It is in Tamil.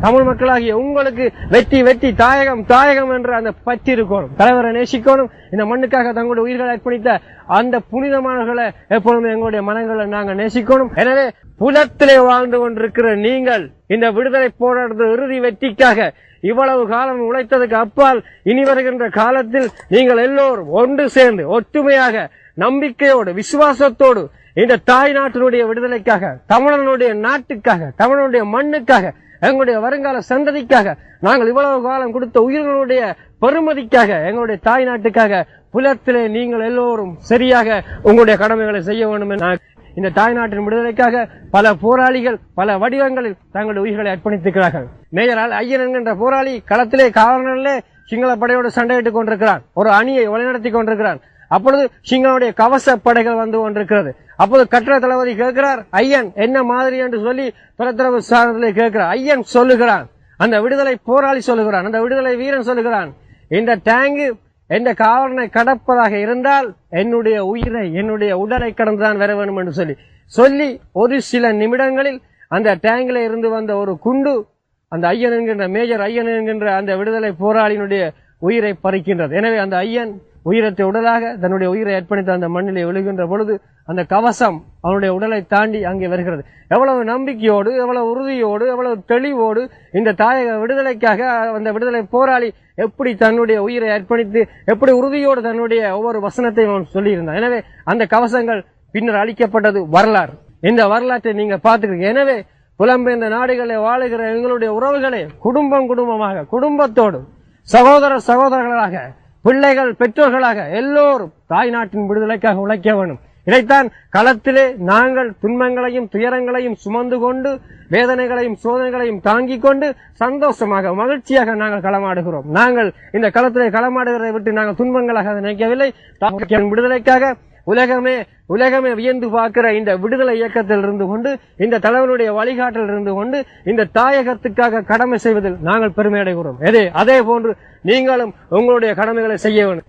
தமிழ் மக்களாகிய உங்களுக்கு வெற்றி வெற்றி தாயகம் தாயகம் என்ற அந்த பற்றி இருக்கணும் தலைவரை நேசிக்கணும் இந்த மண்ணுக்காக தங்களுடைய உயிர்களை அர்ப்பணித்த அந்த புனிதமானவர்களை எப்பொழுதும் எங்களுடைய மனங்களை நாங்கள் நேசிக்கணும் எனவே புலத்திலே வாழ்ந்து கொண்டிருக்கிற நீங்கள் இந்த விடுதலை போராட்டத்தில் இறுதி வெற்றிக்காக இவ்வளவு காலம் உழைத்ததுக்கு அப்பால் இனி வருகின்ற காலத்தில் நீங்கள் எல்லோரும் ஒன்று சேர்ந்து ஒற்றுமையாக நம்பிக்கையோடு விசுவாசத்தோடு இந்த தாய் நாட்டினுடைய விடுதலைக்காக தமிழனுடைய நாட்டுக்காக தமிழனுடைய மண்ணுக்காக எங்களுடைய வருங்கால சந்ததிக்காக நாங்கள் இவ்வளவு காலம் கொடுத்த உயிர்களுடைய பெருமதிக்காக எங்களுடைய தாய் நாட்டுக்காக புலத்திலே நீங்கள் எல்லோரும் சரியாக உங்களுடைய கடமைகளை செய்ய வேண்டும் என நான் இந்த தாய் நாட்டின் விடுதலைக்காக பல போராளிகள் பல வடிவங்களில் தங்களுடைய உயிர்களை அர்ப்பணித்திருக்கிறார்கள் மேஜரால் ஐயன் என்கின்ற போராளி களத்திலே காவலனிலே சிங்கள படையோடு சண்டையிட்டுக் கொண்டிருக்கிறான் ஒரு அணியை வழிநடத்தி கொண்டிருக்கிறான் அப்பொழுது சிங்களுடைய கவச படைகள் வந்து கொண்டிருக்கிறது அப்போது கட்டளை தளபதி கேட்கிறார் ஐயன் என்ன மாதிரி என்று சொல்லி துறத்தரவு சாதனத்திலே கேட்கிறார் ஐயன் சொல்லுகிறான் அந்த விடுதலை போராளி சொல்லுகிறான் அந்த விடுதலை வீரன் சொல்லுகிறான் இந்த டேங்கு எந்த காவலனை கடப்பதாக இருந்தால் என்னுடைய உயிரை என்னுடைய உடலை கடந்துதான் வர வேண்டும் என்று சொல்லி சொல்லி ஒரு சில நிமிடங்களில் அந்த டேங்கில இருந்து வந்த ஒரு குண்டு அந்த ஐயன் என்கின்ற மேஜர் ஐயன் என்கின்ற அந்த விடுதலை போராளியினுடைய உயிரை பறிக்கின்றது எனவே அந்த ஐயன் உயிரத்தை உடலாக தன்னுடைய உயிரை அர்ப்பணித்த அந்த மண்ணிலே விழுகின்ற பொழுது அந்த கவசம் அவனுடைய உடலை தாண்டி அங்கே வருகிறது எவ்வளவு நம்பிக்கையோடு எவ்வளவு உறுதியோடு எவ்வளவு தெளிவோடு இந்த தாயக விடுதலைக்காக அந்த விடுதலை போராளி எப்படி தன்னுடைய உயிரை அர்ப்பணித்து எப்படி உறுதியோடு தன்னுடைய ஒவ்வொரு வசனத்தையும் அவன் சொல்லியிருந்தான் எனவே அந்த கவசங்கள் பின்னர் அளிக்கப்பட்டது வரலாறு இந்த வரலாற்றை நீங்க பார்த்துக்கிறீங்க எனவே புலம்பெயர்ந்த நாடுகளில் வாழுகிற எங்களுடைய உறவுகளே குடும்பம் குடும்பமாக குடும்பத்தோடு சகோதர சகோதரர்களாக பிள்ளைகள் பெற்றோர்களாக எல்லோரும் தாய் நாட்டின் விடுதலைக்காக உழைக்க வேண்டும் இதைத்தான் களத்திலே நாங்கள் துன்பங்களையும் துயரங்களையும் சுமந்து கொண்டு வேதனைகளையும் சோதனைகளையும் தாங்கிக் கொண்டு சந்தோஷமாக மகிழ்ச்சியாக நாங்கள் களமாடுகிறோம் நாங்கள் இந்த களத்திலே களமாடுகிறதை விட்டு நாங்கள் துன்பங்களாக அதை நினைக்கவில்லை தாயின் விடுதலைக்காக உலகமே உலகமே வியந்து பார்க்கிற இந்த விடுதலை இயக்கத்தில் இருந்து கொண்டு இந்த தலைவனுடைய வழிகாட்டில் இருந்து கொண்டு இந்த தாயகத்துக்காக கடமை செய்வதில் நாங்கள் பெருமை அடைகிறோம் எதே அதே போன்று நீங்களும் உங்களுடைய கடமைகளை செய்ய வேண்டும்